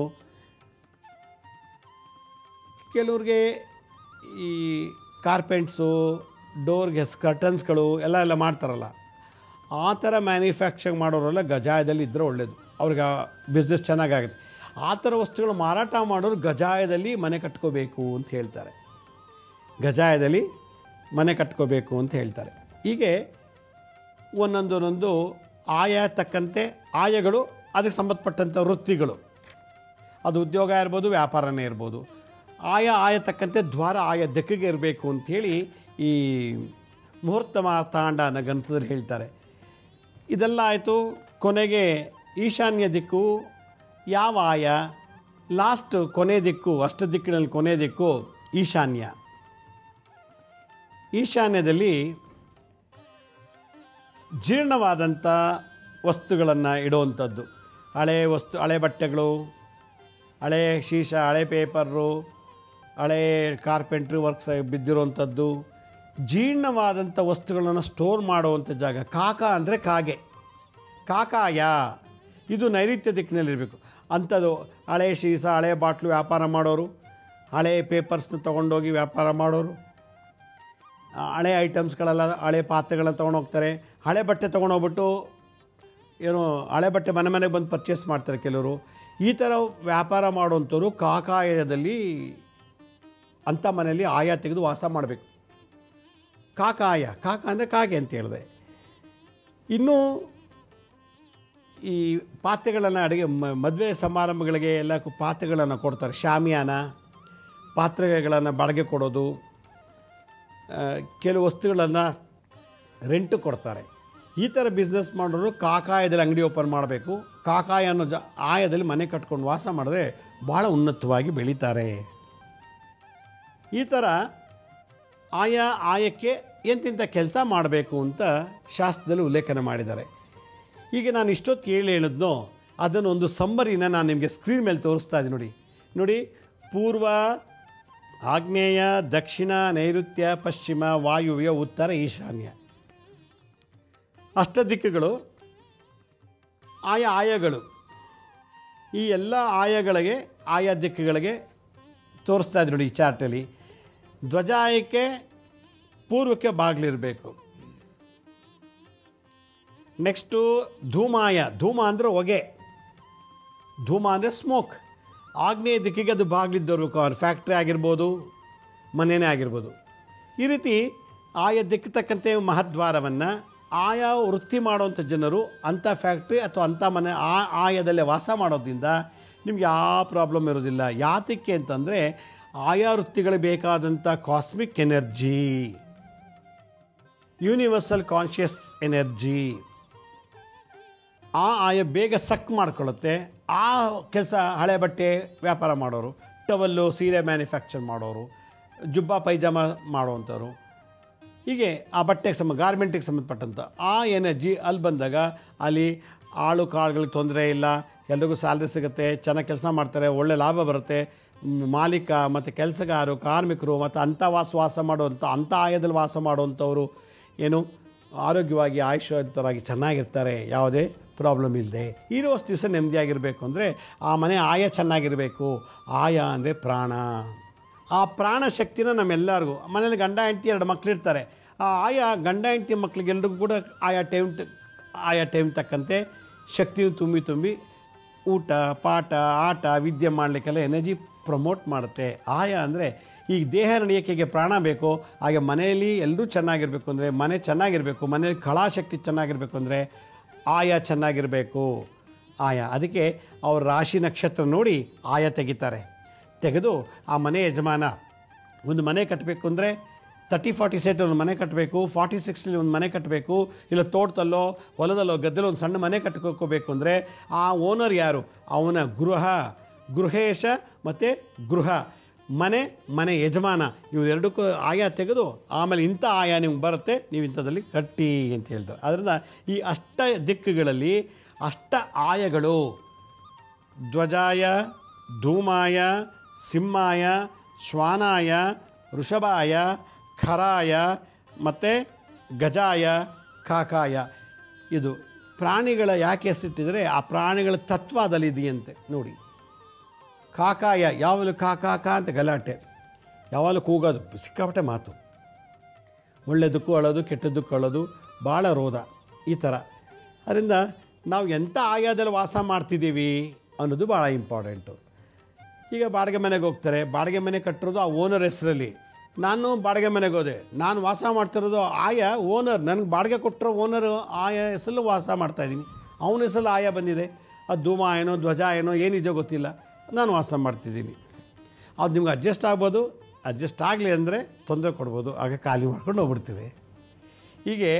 ಕೆಲವ್ರಿಗೆ ಈ ಕಾರ್ಪೆಂಟ್ಸು ಡೋರ್ಗೆ ಕರ್ಟನ್ಸ್ಗಳು ಎಲ್ಲ ಎಲ್ಲ ಮಾಡ್ತಾರಲ್ಲ ಆ ಥರ ಮ್ಯಾನುಫ್ಯಾಕ್ಚರಿಂಗ್ ಮಾಡೋರೆಲ್ಲ ಗಜಾಯದಲ್ಲಿ ಇದ್ದರೆ ಒಳ್ಳೆಯದು ಅವ್ರಿಗೆ ಬಿಸ್ನೆಸ್ ಚೆನ್ನಾಗಾಗುತ್ತೆ ಆ ಥರ ವಸ್ತುಗಳು ಮಾರಾಟ ಮಾಡೋರು ಗಜಾಯದಲ್ಲಿ ಮನೆ ಕಟ್ಕೋಬೇಕು ಅಂತ ಹೇಳ್ತಾರೆ ಗಜಾಯದಲ್ಲಿ ಮನೆ ಕಟ್ಕೋಬೇಕು ಅಂತ ಹೇಳ್ತಾರೆ ಹೀಗೆ ಒಂದೊಂದೊಂದೊಂದು ಆಯಾ ತಕ್ಕಂತೆ ಆಯಗಳು ಅದಕ್ಕೆ ಸಂಬಂಧಪಟ್ಟಂಥ ವೃತ್ತಿಗಳು ಅದು ಉದ್ಯೋಗ ಇರ್ಬೋದು ವ್ಯಾಪಾರನೇ ಇರ್ಬೋದು ಆಯಾ ಆಯ ತಕ್ಕಂತೆ ದ್ವಾರ ಆಯಾ ದಿಕ್ಕಿಗೆ ಇರಬೇಕು ಅಂಥೇಳಿ ಈ ಮುಹೂರ್ತ ಮಾತಾಂಡ ಅನ್ನೋ ಗ್ರಂಥದಲ್ಲಿ ಹೇಳ್ತಾರೆ ಇದೆಲ್ಲ ಆಯಿತು ಕೊನೆಗೆ ಈಶಾನ್ಯ ದಿಕ್ಕು ಯಾವ ಆಯ ಲಾಸ್ಟ್ ಕೊನೆ ದಿಕ್ಕು ಅಷ್ಟ ದಿಕ್ಕಿನಲ್ಲಿ ಕೊನೆ ದಿಕ್ಕು ಈಶಾನ್ಯ ಈಶಾನ್ಯದಲ್ಲಿ ಜೀರ್ಣವಾದಂಥ ವಸ್ತುಗಳನ್ನು ಇಡುವಂಥದ್ದು ಹಳೆ ವಸ್ತು ಹಳೆ ಬಟ್ಟೆಗಳು ಹಳೆ ಶೀಶ ಹಳೆ ಪೇಪರು ಹಳೆ ಕಾರ್ಪೆಂಟ್ರಿ ವರ್ಕ್ಸ್ ಬಿದ್ದಿರುವಂಥದ್ದು ಜೀರ್ಣವಾದಂಥ ವಸ್ತುಗಳನ್ನು ಸ್ಟೋರ್ ಮಾಡುವಂಥ ಜಾಗ ಕಾಕ ಅಂದರೆ ಕಾಗೆ ಕಾಕಾಯ ಇದು ನೈಋತ್ಯ ದಿಕ್ಕಿನಲ್ಲಿರಬೇಕು ಅಂಥದ್ದು ಹಳೆ ಶೀಸ ಹಳೆ ಬಾಟ್ಲು ವ್ಯಾಪಾರ ಮಾಡೋರು ಹಳೆ ಪೇಪರ್ಸ್ನ ತೊಗೊಂಡೋಗಿ ವ್ಯಾಪಾರ ಮಾಡೋರು ಆ, ಹಳೆ ಐಟಮ್ಸ್ಗಳೆಲ್ಲ ಹಳೆ ಪಾತ್ರೆಗಳನ್ನ ತೊಗೊಂಡು ಹೋಗ್ತಾರೆ ಹಳೆ ಬಟ್ಟೆ ತೊಗೊಂಡೋಗ್ಬಿಟ್ಟು ಏನು ಹಳೆ ಬಟ್ಟೆ ಮನೆ ಮನೆಗೆ ಬಂದು ಪರ್ಚೇಸ್ ಮಾಡ್ತಾರೆ ಕೆಲವರು ಈ ಥರ ವ್ಯಾಪಾರ ಮಾಡುವಂಥವ್ರು ಕಾಕಾಯದಲ್ಲಿ ಅಂಥ ಮನೆಯಲ್ಲಿ ಆಯಾ ತೆಗೆದು ವಾಸ ಮಾಡಬೇಕು ಕಾಕಾಯ ಕಾಕ ಅಂದರೆ ಕಾಗೆ ಅಂತ ಹೇಳಿದೆ ಇನ್ನು ಈ ಪಾತ್ರೆಗಳನ್ನು ಅಡುಗೆ ಮದುವೆ ಸಮಾರಂಭಗಳಿಗೆ ಎಲ್ಲ ಕು- ಪಾತ್ರೆಗಳನ್ನು ಕೊಡ್ತಾರೆ ಶಾಮಿಯಾನ ಪಾತ್ರೆಗಳನ್ನು ಬಾಡಿಗೆ ಕೊಡೋದು ಆ, ಕೆಲವು ವಸ್ತುಗಳನ್ನು ರೆಂಟು ಕೊಡ್ತಾರೆ ಈ ಥರ ಬಿಸ್ನೆಸ್ ಮಾಡೋರು ಕಾಕಾಯದಲ್ಲಿ ಅಂಗಡಿ ಓಪನ್ ಮಾಡಬೇಕು ಕಾಕಾಯ ಅನ್ನೋ ಜ ಆಯದಲ್ಲಿ ಮನೆ ಕಟ್ಕೊಂಡು ವಾಸ ಮಾಡಿದ್ರೆ ಭಾಳ ಉನ್ನತವಾಗಿ ಬೆಳೀತಾರೆ ಈ ಥರ ಆಯಾ ಆಯಕ್ಕೆ ಎಂತೆಂಥ ಕೆಲಸ ಮಾಡಬೇಕು ಅಂತ ಶಾಸ್ತ್ರದಲ್ಲಿ ಉಲ್ಲೇಖನ ಮಾಡಿದ್ದಾರೆ ಈಗ ನಾನು ಇಷ್ಟೊತ್ತು ಹೇಳಿ ಹೇಳಿದ್ನೋ ಅದನ್ನು ಒಂದು ಸಮ್ಮರಿನ ನಾನು ನಿಮಗೆ ಸ್ಕ್ರೀನ್ ಮೇಲೆ ತೋರಿಸ್ತಾ ಇದ್ದೀನಿ ನೋಡಿ ನೋಡಿ ಪೂರ್ವ ಆಗ್ನೇಯ ದಕ್ಷಿಣ ನೈಋತ್ಯ ಪಶ್ಚಿಮ ವಾಯುವ್ಯ ಉತ್ತರ ಈಶಾನ್ಯ ಅಷ್ಟದಿಕ್ಕುಗಳು ಆಯಾ ಆಯಗಳು ಈ ಎಲ್ಲ ಆಯಗಳಿಗೆ ಆಯಾ ದಿಕ್ಕುಗಳಿಗೆ ತೋರಿಸ್ತಾ ಇದ್ರು ನೋಡಿ ಈ ಚಾರ್ಟಲ್ಲಿ ಧ್ವಜ ಆಯಕ್ಕೆ ಪೂರ್ವಕ್ಕೆ ಬಾಗಿಲಿರಬೇಕು ನೆಕ್ಸ್ಟು ಧೂಮಾಯ ಧೂಮ ಅಂದರೆ ಹೊಗೆ ಧೂಮ ಅಂದರೆ ಸ್ಮೋಕ್ ಆಗ್ನೇಯ ದಿಕ್ಕಿಗೆ ಅದು ಬಾಗಿಲಿದ್ದವ್ರು ಅವ್ರ ಫ್ಯಾಕ್ಟ್ರಿ ಆಗಿರ್ಬೋದು ಮನೆಯೇ ಆಗಿರ್ಬೋದು ಈ ರೀತಿ ಆಯಾ ದಿಕ್ಕು ತಕ್ಕಂತೆ ಮಹದ್ವಾರವನ್ನು ಆಯಾ ವೃತ್ತಿ ಮಾಡುವಂಥ ಜನರು ಅಂಥ ಫ್ಯಾಕ್ಟ್ರಿ ಅಥವಾ ಅಂಥ ಮನೆ ಆ ಆಯದಲ್ಲೇ ವಾಸ ಮಾಡೋದ್ರಿಂದ ನಿಮ್ಗೆ ಯಾವ ಪ್ರಾಬ್ಲಮ್ ಇರೋದಿಲ್ಲ ಯಾತಕ್ಕೆ ಅಂತಂದರೆ ಆಯಾ ವೃತ್ತಿಗಳಿಗೆ ಬೇಕಾದಂಥ cosmic energy universal conscious energy ಆ ಆಯ ಬೇಗ ಸಕ್ ಮಾಡ್ಕೊಳ್ಳುತ್ತೆ ಆ ಕೆಲಸ ಹಳೆ ಬಟ್ಟೆ ವ್ಯಾಪಾರ ಮಾಡೋರು ಟವಲ್ಲು ಸೀರೆ ಮ್ಯಾನುಫ್ಯಾಕ್ಚರ್ ಮಾಡೋರು ಜುಬ್ಬಾ ಪೈಜಾಮ ಮಾಡೋವಂಥವ್ರು ಹೀಗೆ ಆ ಬಟ್ಟೆಗೆ ಸಂಬಂಧ ಗಾರ್ಮೆಂಟಿಗೆ ಸಂಬಂಧಪಟ್ಟಂಥ ಆ ಎನರ್ಜಿ ಅಲ್ಲಿ ಬಂದಾಗ ಅಲ್ಲಿ ಆಳು ಕಾಳುಗಳಿಗೆ ತೊಂದರೆ ಇಲ್ಲ ಎಲ್ರಿಗೂ ಸ್ಯಾಲ್ರಿ ಸಿಗುತ್ತೆ ಚೆನ್ನಾಗಿ ಕೆಲಸ ಮಾಡ್ತಾರೆ ಒಳ್ಳೆ ಲಾಭ ಬರುತ್ತೆ ಮ್, ಮಾಲೀಕ ಮತ್ತು ಕೆಲಸಗಾರರು ಕಾರ್ಮಿಕರು ಮತ್ತು ಅಂಥ ವಾಸ ವಾಸ ಮಾಡುವಂಥ ಅಂಥ ಆಯದಲ್ಲಿ ವಾಸ ಮಾಡುವಂಥವರು ಏನು ಆರೋಗ್ಯವಾಗಿ ಆಯುಷ್ಯವಂತರಾಗಿ ಚೆನ್ನಾಗಿರ್ತಾರೆ ಯಾವುದೇ ಪ್ರಾಬ್ಲಮ್ ಇಲ್ಲದೆ ಇರುವಷ್ಟು ದಿವಸ ನೆಮ್ಮದಿಯಾಗಿರಬೇಕು ಅಂದರೆ ಆ ಮನೆ ಆಯ ಚೆನ್ನಾಗಿರಬೇಕು ಆಯ ಅಂದರೆ ಪ್ರಾಣ ಆ ಪ್ರಾಣ ಶಕ್ತಿನ ನಮ್ಮೆಲ್ಲರಿಗೂ ಮನೇಲಿ ಗಂಡ ಹೆಂಡತಿ ಎರಡು ಮಕ್ಕಳಿರ್ತಾರೆ ಆ ಆಯಾ ಗಂಡ ಹೆಂಡತಿ ಮಕ್ಕಳಿಗೆಲ್ರಿಗೂ ಕೂಡ ಆಯಾ ಟೈಮ್ ತ- ಆಯಾ ಟೈಮ್ ತಕ್ಕಂತೆ ಶಕ್ತಿಯು ತುಂಬಿ ತುಂಬಿ ಊಟ ಪಾಠ ಆಟ ವಿದ್ಯೆ ಮಾಡಲಿಕ್ಕೆಲ್ಲ ಎನರ್ಜಿ ಪ್ರಮೋಟ್ ಮಾಡುತ್ತೆ ಆಯಾ ಅಂದರೆ ಈಗ ದೇಹ ನಡೆಯೋಕ್ಕೆ ಪ್ರಾಣ ಬೇಕು ಹಾಗೆ ಮನೆಯಲ್ಲಿ ಎಲ್ಲರೂ ಚೆನ್ನಾಗಿರಬೇಕು ಅಂದರೆ ಮನೆ ಚೆನ್ನಾಗಿರಬೇಕು ಮನೆಯಲ್ಲಿ ಕಳಾಶಕ್ತಿ ಚೆನ್ನಾಗಿರಬೇಕು ಅಂದರೆ ಆಯಾ ಚೆನ್ನಾಗಿರಬೇಕು ಆಯಾ ಅದಕ್ಕೆ ಅವ್ರ ರಾಶಿ ನಕ್ಷತ್ರ ನೋಡಿ ಆಯಾ ತೆಗಿತಾರೆ ತೆಗೆದು ಆ ಮನೆ ಯಜಮಾನ ಒಂದು ಮನೆ ಕಟ್ಟಬೇಕು ಅಂದರೆ ತರ್ಟಿ ಫಾರ್ಟಿ ಸೆಟ್ ಒಂದು ಮನೆ ಕಟ್ಟಬೇಕು ಫಾರ್ಟಿ ಸಿಕ್ಸ್ಲಿ ಒಂದು ಮನೆ ಕಟ್ಟಬೇಕು ಇಲ್ಲ ತೋಟದಲ್ಲೋ ಹೊಲದಲ್ಲೋ ಗದ್ದೆಲ್ಲೋ ಒಂದು ಸಣ್ಣ ಮನೆ ಕಟ್ಕೋಬೇಕು ಅಂದರೆ ಆ ಓನರ್ ಯಾರು ಅವನ ಗೃಹ ಗೃಹೇಶ ಮತ್ತು ಗೃಹ ಮನೆ ಮನೆ ಯಜಮಾನ ಇವೆರಡಕ್ಕೂ ಆಯಾ ತೆಗೆದು ಆಮೇಲೆ ಇಂಥ ಆಯಾ ನಿಮ್ಗೆ ಬರುತ್ತೆ ನೀವು ಇಂಥದ್ದಲ್ಲಿ ಕಟ್ಟಿ ಅಂತ ಹೇಳ್ತಾರೆ ಅದರಿಂದ ಈ ಅಷ್ಟ ದಿಕ್ಕುಗಳಲ್ಲಿ ಅಷ್ಟ ಆಯಗಳು ಧ್ವಜಾಯ ಧೂಮಾಯ ಸಿಂಹಾಯ ಶ್ವಾನಾಯ ವೃಷಭಾಯ ಖರಾಯ ಮತ್ತು ಗಜಾಯ ಕಾಕಾಯ ಇದು ಪ್ರಾಣಿಗಳ ಯಾಕೆ ಹೆಸರಿಟ್ಟಿದರೆ ಆ ಪ್ರಾಣಿಗಳ ತತ್ವ ಅದಲ್ಲಿ ಇದೆಯಂತೆ ನೋಡಿ ಕಾಕಾಯ ಯಾವಾಗಲೂ ಕಾ ಕಾ ಕಾ ಅಂತ ಗಲಾಟೆ ಯಾವಾಗಲೂ ಕೂಗೋದು ಸಿಕ್ಕಾಪಟ್ಟೆ ಮಾತು ಒಳ್ಳೆಯದಕ್ಕೂ ಅಳೋದು ಕೆಟ್ಟದ್ದಕ್ಕೂ ಅಳೋದು ಭಾಳ ರೋಧ ಈ ಥರ ಅದರಿಂದ ನಾವು ಎಂಥ ಆಯಾದಲ್ಲಿ ವಾಸ ಮಾಡ್ತಿದ್ದೀವಿ ಅನ್ನೋದು ಭಾಳ ಇಂಪಾರ್ಟೆಂಟು ಈಗ ಬಾಡಿಗೆ ಮನೆಗೆ ಹೋಗ್ತಾರೆ ಬಾಡಿಗೆ ಮನೆ ಕಟ್ಟಿರೋದು ಆ ಓನರ್ ಹೆಸರಲ್ಲಿ ನಾನು ಬಾಡಿಗೆ ಮನೆಗೆ ಹೋದೆ ನಾನು ವಾಸ ಮಾಡ್ತಿರೋದು ಆಯಾ ಓನರ್ ನನಗೆ ಬಾಡಿಗೆ ಕೊಟ್ಟಿರೋ ಓನರ್ ಆಯಾ ಹೆಸರಲ್ಲಿ ವಾಸ ಮಾಡ್ತಾಯಿದ್ದೀನಿ ಅವನ ಹೆಸರಲ್ಲಿ ಆಯಾ ಬಂದಿದೆ ಅದು ಧೂಮ ಏನೋ ಧ್ವಜ ಏನೋ ಏನಿದೆಯೋ ಗೊತ್ತಿಲ್ಲ ನಾನು ವಾಸ ಮಾಡ್ತಿದ್ದೀನಿ ಅದು ನಿಮ್ಗೆ ಅಡ್ಜಸ್ಟ್ ಆಗ್ಬೋದು ಅಡ್ಜಸ್ಟ್ ಆಗಲಿ ಅಂದರೆ ತೊಂದರೆ ಕೊಡ್ಬೋದು ಆಗ ಖಾಲಿ ಮಾಡ್ಕೊಂಡು ಹೋಗ್ಬಿಡ್ತೀವಿ ಹೀಗೆ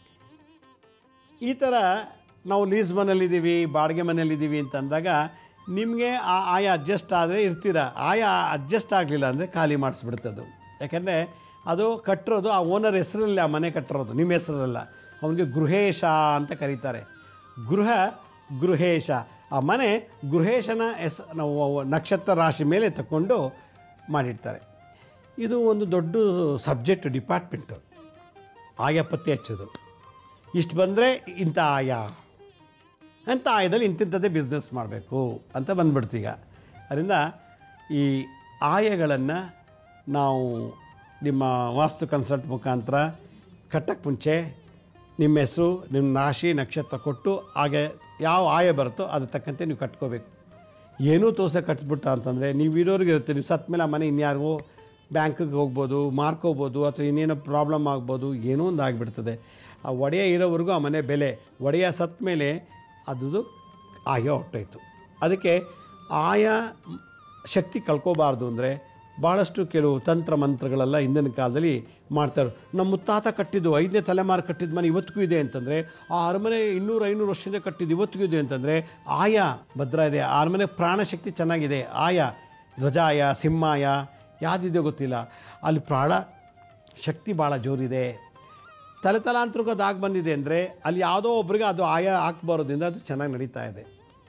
ಈ ಥರ ನಾವು ಲೀಸ್ ಮನೇಲಿದ್ದೀವಿ ಬಾಡಿಗೆ ಮನೇಲಿದ್ದೀವಿ ಅಂತ ಅಂದಾಗ ನಿಮಗೆ ಆ ಆಯಾ ಅಡ್ಜಸ್ಟ್ ಆದರೆ ಇರ್ತೀರ ಆಯಾ ಅಡ್ಜಸ್ಟ್ ಆಗಲಿಲ್ಲ ಅಂದರೆ ಖಾಲಿ ಮಾಡಿಸ್ಬಿಡ್ತದು ಯಾಕೆಂದರೆ ಅದು ಕಟ್ಟಿರೋದು ಆ ಓನರ್ ಹೆಸರಲ್ಲಿ ಆ ಮನೆ ಕಟ್ಟಿರೋದು ನಿಮ್ಮ ಹೆಸರಲ್ಲ ಅವನಿಗೆ ಗೃಹೇಶ ಅಂತ ಕರೀತಾರೆ ಗೃಹ ಗೃಹೇಶ ಆ ಮನೆ ಗೃಹೇಶನ ಹೆಸ ನಾವು ನಕ್ಷತ್ರ ರಾಶಿ ಮೇಲೆ ತಗೊಂಡು ಮಾಡಿರ್ತಾರೆ ಇದು ಒಂದು ದೊಡ್ಡ ಸಬ್ಜೆಕ್ಟ್ ಡಿಪಾರ್ಟ್ಮೆಂಟು ಆಯಾ ಪತ್ತೆ ಹಚ್ಚೋದು ಇಷ್ಟು ಬಂದರೆ ಇಂಥ ಆಯ ಅಂಥ ಆಯದಲ್ಲಿ ಇಂತಿಂಥದ್ದೇ ಬಿಸ್ನೆಸ್ ಮಾಡಬೇಕು ಅಂತ ಬಂದ್ಬಿಡ್ತೀಗ ಅದರಿಂದ ಈ ಆಯಗಳನ್ನು ನಾವು ನಿಮ್ಮ ವಾಸ್ತು ಕನ್ಸಲ್ಟ್ ಮುಖಾಂತರ ಕಟ್ಟಕ್ಕೆ ಮುಂಚೆ ನಿಮ್ಮ ಹೆಸರು ನಿಮ್ಮ ರಾಶಿ ನಕ್ಷತ್ರ ಕೊಟ್ಟು ಹಾಗೆ ಯಾವ ಆಯ ಬರುತ್ತೋ ಅದ್ರ ತಕ್ಕಂತೆ ನೀವು ಕಟ್ಕೋಬೇಕು ಏನೂ ತೋರ್ಸ ಕಟ್ಬಿಟ್ಟ ಅಂತಂದರೆ ನೀವು ಇರೋರಿಗೆ ಇರುತ್ತೆ ನೀವು ಸತ್ತ ಮೇಲೆ ಆ ಮನೆ ಇನ್ಯಾರಿಗೋ ಬ್ಯಾಂಕಿಗೆ ಹೋಗ್ಬೋದು ಮಾರ್ಕೋಬೋದು ಅಥವಾ ಇನ್ನೇನೋ ಪ್ರಾಬ್ಲಮ್ ಆಗ್ಬೋದು ಏನೋ ಒಂದು ಆಗಿಬಿಡ್ತದೆ ಆ ಒಡೆಯ ಇರೋವರೆಗೂ ಆ ಮನೆ ಬೆಲೆ ಒಡೆಯ ಸತ್ತ ಮೇಲೆ ಅದು ಆಯ ಹೊಟ್ಟೋಯ್ತು ಅದಕ್ಕೆ ಆಯಾ ಶಕ್ತಿ ಕಳ್ಕೋಬಾರ್ದು ಅಂದರೆ ಭಾಳಷ್ಟು ಕೆಲವು ತಂತ್ರ ಮಂತ್ರಗಳೆಲ್ಲ ಹಿಂದಿನ ಕಾಲದಲ್ಲಿ ಮಾಡ್ತಾರೆ ನಮ್ಮ ಮುತ್ತಾತ ಕಟ್ಟಿದ್ದು ಐದನೇ ತಲೆಮಾರು ಕಟ್ಟಿದ ಮನೆ ಇವತ್ತಿಗೂ ಇದೆ ಅಂತಂದರೆ ಆ ಅರಮನೆ ಇನ್ನೂರು ಐನೂರು ವರ್ಷದಿಂದ ಕಟ್ಟಿದ್ದು ಇವತ್ತಿಗೂ ಇದೆ ಅಂತಂದರೆ ಆಯ ಭದ್ರ ಇದೆ ಆ ಅರಮನೆ ಪ್ರಾಣಶಕ್ತಿ ಚೆನ್ನಾಗಿದೆ ಆಯ ಧ್ವಜಾಯ ಸಿಂಹಾಯ ಯಾವುದಿದೆಯೋ ಗೊತ್ತಿಲ್ಲ ಅಲ್ಲಿ ಪ್ರಾಣ ಶಕ್ತಿ ಭಾಳ ಜೋರಿದೆ ತಲೆ ತಲಾಂತರಕ್ಕೂ ಅದು ಆಗಿ ಬಂದಿದೆ ಅಂದರೆ ಅಲ್ಲಿ ಯಾವುದೋ ಒಬ್ರಿಗೆ ಅದು ಆಯ ಹಾಕ್ಬರೋದ್ರಿಂದ ಅದು ಚೆನ್ನಾಗಿ ನಡೀತಾ ಇದೆ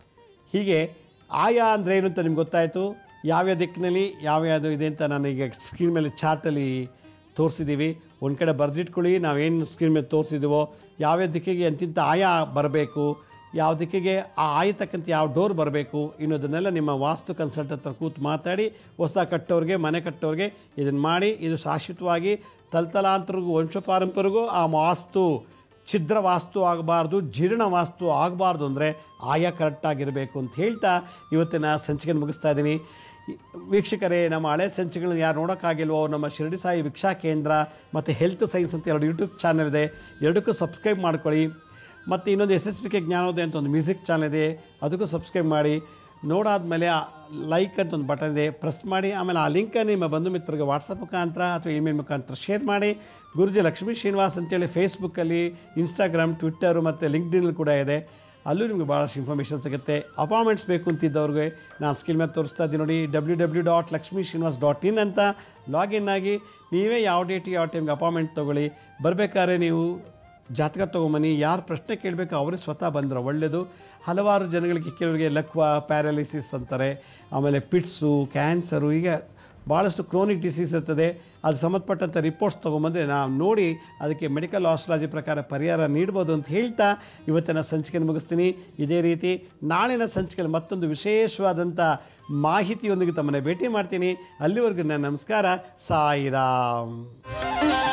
ಹೀಗೆ ಆಯಾ ಅಂದರೆ ಏನು ಅಂತ ನಿಮ್ಗೆ ಗೊತ್ತಾಯಿತು ಯಾವ್ಯಾವ ದಿಕ್ಕಿನಲ್ಲಿ ಯಾವ್ಯಾವುದು ಇದೆ ಅಂತ ನಾನು ಈಗ ಸ್ಕ್ರೀನ್ ಮೇಲೆ ಚಾರ್ಟಲ್ಲಿ ತೋರಿಸಿದ್ದೀವಿ ಒಂದು ಕಡೆ ಬರೆದಿಟ್ಕೊಳ್ಳಿ ನಾವೇನು ಸ್ಕ್ರೀನ್ ಮೇಲೆ ತೋರಿಸಿದ್ದೀವೋ ಯಾವ್ಯಾವ ದಿಕ್ಕಿಗೆ ಅಂತಿಂತ ಆಯಾ ಬರಬೇಕು ಯಾವ ದಿಕ್ಕಿಗೆ ಆ ಆಯತಕ್ಕಂಥ ಯಾವ ಡೋರ್ ಬರಬೇಕು ಇನ್ನೋದನ್ನೆಲ್ಲ ನಿಮ್ಮ ವಾಸ್ತು ಕನ್ಸಲ್ಟ್ ಹತ್ರ ಕೂತು ಮಾತಾಡಿ ಹೊಸ ಕಟ್ಟೋರಿಗೆ ಮನೆ ಕಟ್ಟೋರಿಗೆ ಇದನ್ನು ಮಾಡಿ ಇದು ಶಾಶ್ವತವಾಗಿ ತಲತಲಾಂತರಿಗೂ ವಂಶಪಾರಂಪರಿಗೂ ಆ ವಾಸ್ತು ಛಿದ್ರ ವಾಸ್ತು ಆಗಬಾರ್ದು ಜೀರ್ಣ ವಾಸ್ತು ಆಗಬಾರ್ದು ಅಂದರೆ ಆಯಾ ಕರೆಕ್ಟಾಗಿರಬೇಕು ಅಂತ ಹೇಳ್ತಾ ಇವತ್ತಿನ ಸಂಚಿಕೆ ಮುಗಿಸ್ತಾ ಇದ್ದೀನಿ ಈ- ವೀಕ್ಷಕರೇ ನಮ್ಮ ಹಳೆ ಸಂಚಿಕೆಗಳನ್ನ ಯಾರು ನೋಡೋಕ್ಕಾಗಿಲ್ವೋ ನಮ್ಮ ಶಿರಡಿ ಸಾಯಿ ವೀಕ್ಷಾ ಕೇಂದ್ರ ಮತ್ತು ಹೆಲ್ತ್ ಸೈನ್ಸ್ ಅಂತ ಎರಡು ಯೂಟ್ಯೂಬ್ ಚಾನಲ್ ಇದೆ ಎರಡಕ್ಕೂ ಸಬ್ಸ್ಕ್ರೈಬ್ ಮಾಡ್ಕೊಳ್ಳಿ ಮತ್ತು ಇನ್ನೊಂದು ಎಸ್ ಎಸ್ ಪಿ ಕೆ ಜ್ಞಾನೋದಯ ಅಂತ ಒಂದು ಮ್ಯೂಸಿಕ್ ಚಾನಲ್ ಇದೆ ಅದಕ್ಕೂ ಸಬ್ಸ್ಕ್ರೈಬ್ ಮಾಡಿ ನೋಡಾದ್ಮೇಲೆ ಲೈಕ್ ಅಂತ ಒಂದು ಬಟನ್ ಇದೆ ಪ್ರೆಸ್ ಮಾಡಿ ಆಮೇಲೆ ಆ ಲಿಂಕನ್ನು ನಿಮ್ಮ ಬಂಧು ಮಿತ್ರರಿಗೆ ವಾಟ್ಸಪ್ ಮುಖಾಂತರ ಅಥವಾ ಇಮೇಲ್ ಮುಖಾಂತರ ಶೇರ್ ಮಾಡಿ ಗುರುಜಿ ಲಕ್ಷ್ಮೀ ಶ್ರೀನಿವಾಸ್ ಅಂತೇಳಿ ಫೇಸ್ಬುಕ್ಕಲ್ಲಿ ಇನ್ಸ್ಟಾಗ್ರಾಮ್ ಟ್ವಿಟ್ಟರು ಮತ್ತು ಲಿಂಕ್ಡಿನಲ್ಲಿ ಕೂಡ ಇದೆ ಅಲ್ಲೂ ನಿಮಗೆ ಭಾಳಷ್ಟು ಇನ್ಫಾರ್ಮೇಷನ್ ಸಿಗುತ್ತೆ ಅಪಾಯಿಂಟ್ಮೆಂಟ್ಸ್ ಬೇಕು ಅಂತಿದ್ದವ್ರಿಗೆ ನಾನು ಸ್ಕಿಲ್ ಮೇಲೆ ತೋರಿಸ್ತಾ ಇದ್ದೀನಿ ನೋಡಿ W W dot Lakshmi Srinivas dot in ಅಂತ ಲಾಗಿನ್ ಆಗಿ ನೀವೇ ಯಾವ ಡೇಟಿಗೆ ಯಾವ ಟೈಮ್ಗೆ ಅಪಾಯಿಂಟ್ಮೆಂಟ್ ತೊಗೊಳ್ಳಿ ಬರಬೇಕಾದ್ರೆ ನೀವು ಜಾತಕ ತೊಗೊಂಬನ್ನಿ ಯಾರು ಪ್ರಶ್ನೆ ಕೇಳಬೇಕು ಅವರೇ ಸ್ವತಃ ಬಂದ್ರೆ ಒಳ್ಳೆಯದು ಹಲವಾರು ಜನಗಳಿಗೆ ಕೆಲವರಿಗೆ ಲಕ್ವ ಪ್ಯಾರಾಲಿಸಿಸ್ ಅಂತಾರೆ ಆಮೇಲೆ ಪಿಟ್ಸು ಕ್ಯಾನ್ಸರು ಹೀಗೆ ಭಾಳಷ್ಟು ಕ್ರೋನಿಕ್ ಡಿಸೀಸ್ ಇರ್ತದೆ ಅದು ಸಂಬಂಧಪಟ್ಟಂಥ ರಿಪೋರ್ಟ್ಸ್ ತೊಗೊಂಬಂದರೆ ನಾವು ನೋಡಿ ಅದಕ್ಕೆ ಮೆಡಿಕಲ್ ಆಸ್ಟ್ರಾಲಜಿ ಪ್ರಕಾರ ಪರಿಹಾರ ನೀಡ್ಬೋದು ಅಂತ ಹೇಳ್ತಾ ಇವತ್ತಿನ ಸಂಚಿಕೆ ಮುಗಿಸ್ತೀನಿ ಇದೇ ರೀತಿ ನಾಳಿನ ಸಂಚಿಕೆಯಲ್ಲಿ ಮತ್ತೊಂದು ವಿಶೇಷವಾದಂಥ ಮಾಹಿತಿಯೊಂದಿಗೆ ತಮ್ಮನ್ನು ಭೇಟಿ ಮಾಡ್ತೀನಿ ಅಲ್ಲಿವರೆಗೂ ನನ್ನ ನಮಸ್ಕಾರ ಸಾಯಿರಾಮ್